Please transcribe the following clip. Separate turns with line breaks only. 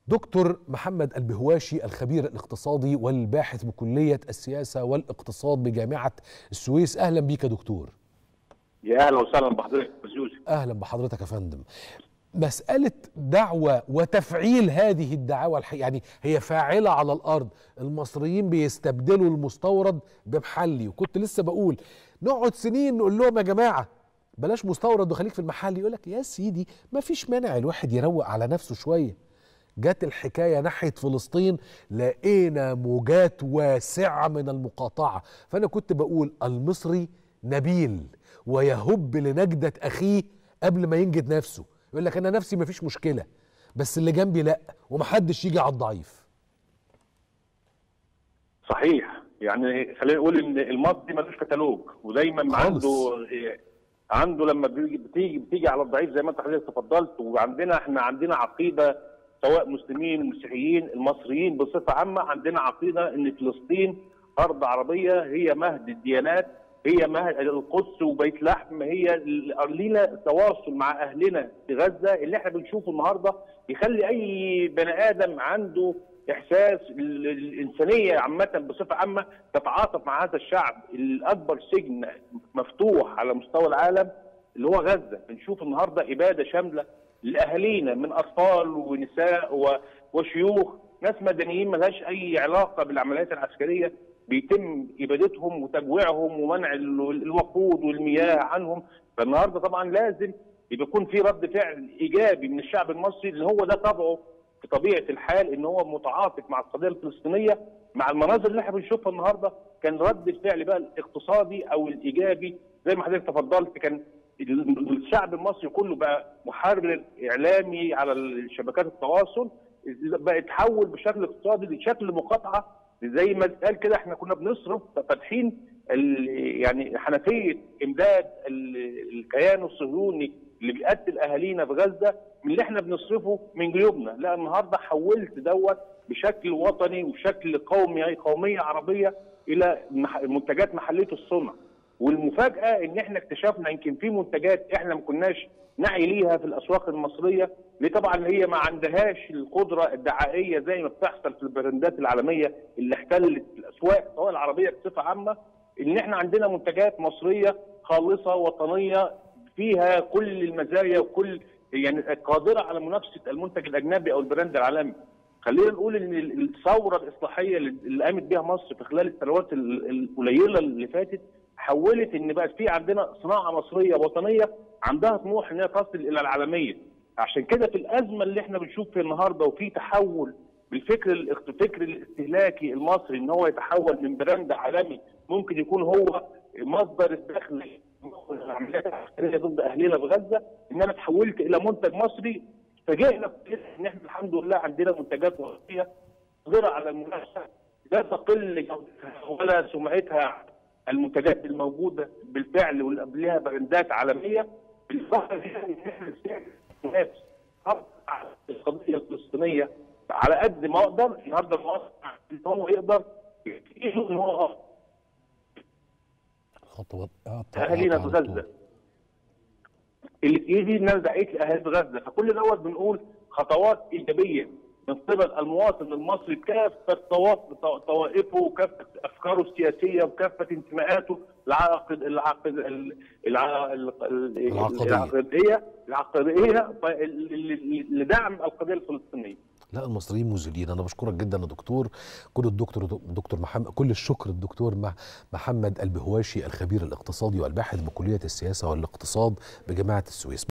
دكتور محمد البهواشي الخبير الاقتصادي والباحث بكلية السياسة والاقتصاد بجامعة السويس أهلا بيك يا دكتور
يا اهلا وسهلا بحضرتك يا يوسف
أهلا بحضرتك يا فندم مسألة دعوة وتفعيل هذه الدعاوى الح... يعني هي فاعلة على الأرض المصريين بيستبدلوا المستورد بمحلي وكنت لسه بقول نقعد سنين نقول لهم يا جماعة بلاش مستورد وخليك في المحلي يقول لك يا سيدي ما فيش مانع الواحد يروق على نفسه شوية جت الحكاية ناحية فلسطين لقينا موجات واسعة من المقاطعة فأنا كنت بقول المصري نبيل ويهب لنجدة أخيه قبل ما ينجد نفسه يقول لك أنا نفسي مفيش مشكلة بس اللي جنبي لأ ومحدش يجي على الضعيف
صحيح يعني خلينا نقول ان المصري ملوش كتالوج ودايما
خالص.
عنده عنده لما بيجي بتيجي بتيجي على الضعيف زي ما انت حضرتك تفضلت وعندنا احنا عندنا عقيده سواء مسلمين مسيحيين المصريين بصفه عامه عندنا عقيده ان فلسطين ارض عربيه هي مهد الديانات هي مهد القدس وبيت لحم هي ال- لينا تواصل مع اهلنا في غزه اللي احنا بنشوفه النهارده يخلي اي بني ادم عنده احساس ال- الانسانيه عامه بصفه عامه تتعاطف مع هذا الشعب الاكبر سجن مفتوح على مستوى العالم اللي هو غزه بنشوف النهارده اباده شامله لاهالينا من اطفال ونساء و- وشيوخ ناس مدنيين ملهاش اي علاقه بالعمليات العسكريه بيتم ابادتهم وتجويعهم ومنع ال- الوقود والمياه عنهم فالنهارده طبعا لازم يبقى يكون في رد فعل ايجابي من الشعب المصري اللي هو ده طبعه في طبيعه الحال ان هو متعاطف مع القضيه الفلسطينيه مع المناظر اللي احنا بنشوفها النهارده كان رد الفعل بقى الاقتصادي او الايجابي زي ما حضرتك تفضلت كان الشعب المصري كله بقى محرر اعلامي على شبكات التواصل بقى يتحول بشكل اقتصادي لشكل مقاطعه زي ما اتقال كده احنا كنا بنصرف فاتحين ال- يعني حنفيه امداد ال- الكيان الصهيوني اللي بيقتل اهالينا في غزه من اللي احنا بنصرفه من جيوبنا، لا النهارده حولت دوت بشكل وطني وشكل قومي قوميه عربيه الى مح- منتجات محليه الصنع. والمفاجاه ان احنا اكتشفنا يمكن في منتجات احنا ما كناش نعي ليها في الاسواق المصريه ليه طبعا هي ما عندهاش القدره الدعائيه زي ما بتحصل في البراندات العالميه اللي احتلت الاسواق سواء العربيه بصفه عامه ان احنا عندنا منتجات مصريه خالصه وطنيه فيها كل المزايا وكل يعني قادره على منافسه المنتج الاجنبي او البراند العالمي. خلينا نقول ان الثوره الاصلاحيه اللي قامت بها مصر في خلال السنوات ال- القليله اللي فاتت حولت ان بقت في عندنا صناعه مصريه وطنيه عندها طموح انها تصل الى العالميه. عشان كده في الازمه اللي احنا بنشوف فيها النهارده وفي تحول بالفكر الاخت- الفكر الاستهلاكي المصري ان هو يتحول من براند عالمي ممكن يكون هو مصدر الدخل العمليات العسكريه ضد اهلنا في غزه ان انا تحولت الى منتج مصري فاجئنا ان احنا الحمد لله عندنا منتجات مصريه قادره على المنافسه لا تقل جودتها ولا سمعتها المنتجات الموجوده بالفعل واللي قبلها براندات عالميه بالاضافه الى ان احنا ننافس على القضيه الفلسطينيه على قد ما اقدر النهارده مصر ان هو يقدر يجيزه ان هو
خطوات
اهالينا في غزه اللي في ايدي ان انا دعيت لاهالي في غزه فكل دوت بنقول خطوات ايجابيه من قبل المواطن المصري بكافه طوا- طو- طوائفه وكافه افكاره السياسيه وكافه انتماءاته العقد العقد ال- الع- ال- ال-
العقدية.
العقديه العقديه ف- ل- ل- لدعم القضيه الفلسطينيه
لا المصريين مذلين انا بشكرك جدا يا دكتور كل الدكتور دكتور محمد كل الشكر الدكتور مع محمد البهواشي الخبير الاقتصادي والباحث بكليه السياسه والاقتصاد بجامعه السويس